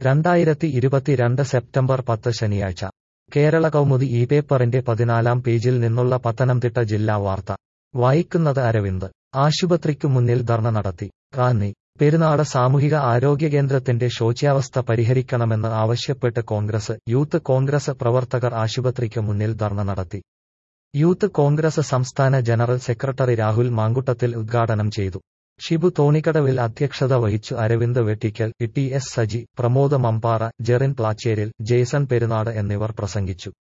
രണ്ടായിരത്തി ഇരുപത്തിരണ്ട് സെപ്റ്റംബർ പത്ത് ശനിയാഴ്ച കേരള കൗമുദി ഈ പേപ്പറിന്റെ പതിനാലാം പേജിൽ നിന്നുള്ള പത്തനംതിട്ട ജില്ലാ വാർത്ത വായിക്കുന്നത് അരവിന്ദ് ആശുപത്രിക്കു മുന്നിൽ ധർണ നടത്തി റാന്നി പെരുന്നാട് സാമൂഹിക ആരോഗ്യ കേന്ദ്രത്തിന്റെ ശോച്യാവസ്ഥ പരിഹരിക്കണമെന്ന് ആവശ്യപ്പെട്ട് കോൺഗ്രസ് യൂത്ത് കോൺഗ്രസ് പ്രവർത്തകർ ആശുപത്രിക്ക് മുന്നിൽ ധർണ നടത്തി യൂത്ത് കോൺഗ്രസ് സംസ്ഥാന ജനറൽ സെക്രട്ടറി രാഹുൽ മാങ്കുട്ടത്തിൽ ഉദ്ഘാടനം ചെയ്തു ഷിബു തോണിക്കടവിൽ അധ്യക്ഷത വഹിച്ചു അരവിന്ദ് വെട്ടിക്കൽ ടി എസ് സജി പ്രമോദ് മമ്പാറ ജെറിൻ പ്ലാച്ചേരിൽ ജെയ്സൺ പെരുന്നാട് എന്നിവർ പ്രസംഗിച്ചു